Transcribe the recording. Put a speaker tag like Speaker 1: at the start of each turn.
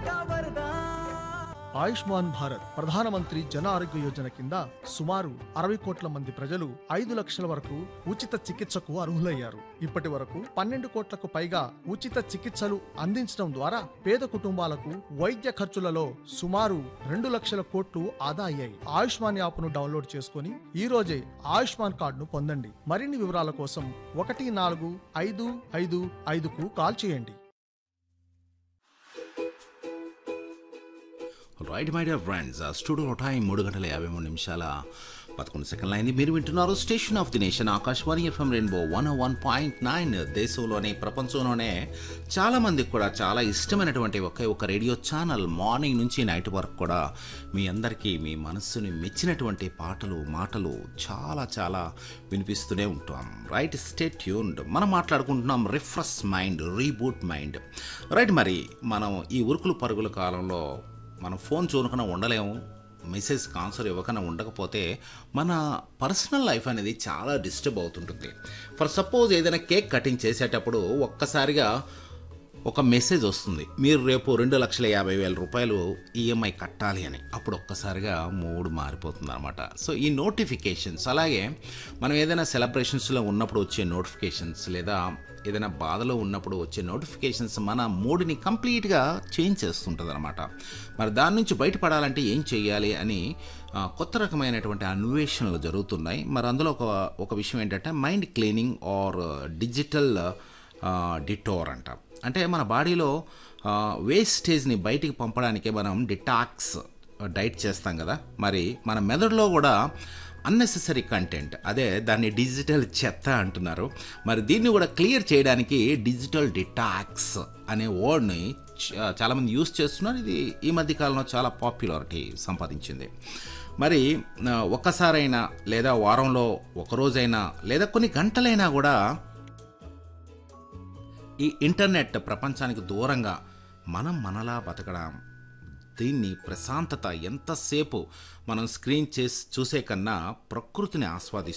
Speaker 1: ఆయుష్మాన్ భారత్ ప్రధానమంత్రి జన ఆరోగ్య యోజన కింద సుమారు అరవై కోట్ల మంది ప్రజలు ఐదు లక్షల వరకు ఉచిత చికిత్సకు అర్హులయ్యారు ఇప్పటి వరకు పన్నెండు కోట్లకు పైగా ఉచిత చికిత్సలు అందించడం ద్వారా పేద కుటుంబాలకు వైద్య ఖర్చులలో సుమారు రెండు లక్షల కోట్లు ఆదా అయ్యాయి ఆయుష్మాన్ యాప్ను డౌన్లోడ్ చేసుకుని ఈ రోజే ఆయుష్మాన్ కార్డును పొందండి మరిన్ని వివరాల కోసం ఒకటి నాలుగు ఐదు ఐదు ఐదుకు కాల్ చేయండి
Speaker 2: right my dear friends studio time మూడు గంటల యాభై మూడు నిమిషాల పదకొండు సెకండ్లు అయింది మీరు వింటున్నారు station of the nation Akashvani FM rainbow one one point nine దేశంలోనే ప్రపంచంలోనే చాలా మందికి కూడా చాలా ఇష్టమైనటువంటి ఒకే ఒక రేడియో ఛానల్ మార్నింగ్ నుంచి నైట్ వరకు కూడా మీ అందరికీ మీ మనస్సుని మెచ్చినటువంటి పాటలు మాటలు చాలా చాలా వినిపిస్తూనే ఉంటాం రైట్ స్టే ట్యూన్డ్ మనం మాట్లాడుకుంటున్నాం refresh mind reboot mind right మరి మనం ఈ ఉరుకులు పరుగుల కాలంలో మనం ఫోన్ చూడకుండా ఉండలేము మెసేజ్కి ఆన్సర్ ఇవ్వకుండా ఉండకపోతే మన పర్సనల్ లైఫ్ అనేది చాలా డిస్టర్బ్ అవుతుంటుంది ఫర్ సపోజ్ ఏదైనా కేక్ కటింగ్ చేసేటప్పుడు ఒక్కసారిగా ఒక మెసేజ్ వస్తుంది మీరు రేపు రెండు లక్షల యాభై వేల రూపాయలు ఈఎంఐ కట్టాలి అని అప్పుడు ఒక్కసారిగా మూడ్ మారిపోతుంది అనమాట సో ఈ నోటిఫికేషన్స్ అలాగే మనం ఏదైనా సెలబ్రేషన్స్లో ఉన్నప్పుడు వచ్చే నోటిఫికేషన్స్ లేదా ఏదైనా బాధలో ఉన్నప్పుడు వచ్చే నోటిఫికేషన్స్ మన మూడ్ని కంప్లీట్గా చేంజ్ చేస్తుంటుంది అనమాట మరి దాని నుంచి బయటపడాలంటే ఏం చేయాలి అని ఆ, కొత్త రకమైనటువంటి అన్వేషణలు జరుగుతున్నాయి మరి అందులో ఒక ఒక విషయం ఏంటంటే మైండ్ క్లీనింగ్ ఆర్ డిజిటల్ డిటోర్ అంట అంటే మన బాడీలో వేస్టేజ్ని బయటికి పంపడానికే మనం డిటాక్స్ డైట్ చేస్తాం కదా మరి మన మెదడులో కూడా అన్నెసెసరీ కంటెంట్ అదే దాన్ని డిజిటల్ చెత్త అంటున్నారు మరి దీన్ని కూడా క్లియర్ చేయడానికి డిజిటల్ డిటాక్స్ అనే వర్డ్ని చ- చాలామంది యూస్ చేస్తున్నారు ఇది ఈ మధ్య కాలంలో చాలా పాపులారిటీ సంపాదించింది మరి ఆ, ఒక్కసారైనా లేదా వారంలో ఒకరోజైనా లేదా కొన్ని గంటలైనా కూడా ఈ ఇంటర్నెట్ ప్రపంచానికి దూరంగా మనం మనలా బతకడం దీన్ని ప్రశాంతత ఎంతసేపు మనం స్క్రీన్ చేసి చూసే కన్నా ప్రకృతిని ఆస్వాదిస్తూ